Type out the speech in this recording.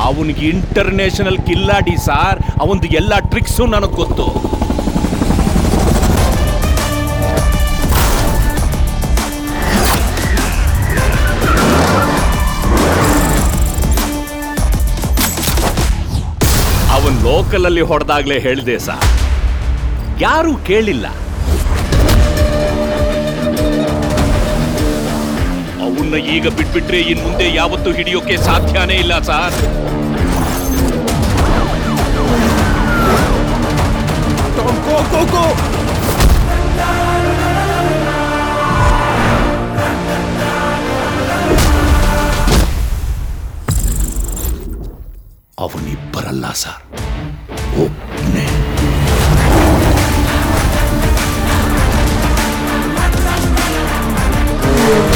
ಅವನಿಗೆ international ಕಿಲ್ಲಾಡಿ sir ಅವನದು ಎಲ್ಲ ಟ್ರಿಕ್ಸು ನನಗೆ ಗೊತ್ತು ಅವನ್ ಲೋಕಲಲ್ಲಿ ಹೊಡೆದಾಗ್ಲೇ ಹೇಳಿದೆ ಸರ್ ಯಾರೂ ಕೇಳಿಲ್ಲ ಅವನ್ನ ಈಗ ಬಿಟ್ಬಿಟ್ರೆ ಇನ್ ಮುಂದೆ ಯಾವತ್ತೂ ಹಿಡಿಯೋಕೆ ಸಾಧ್ಯನೇ ಇಲ್ಲ ಸರ್ ಗೋ ಗೋ ಗೋ ಅವನಿಬ್ಬರಲ್ಲ ಸರ್ ಒಬ್ನೇ ಆ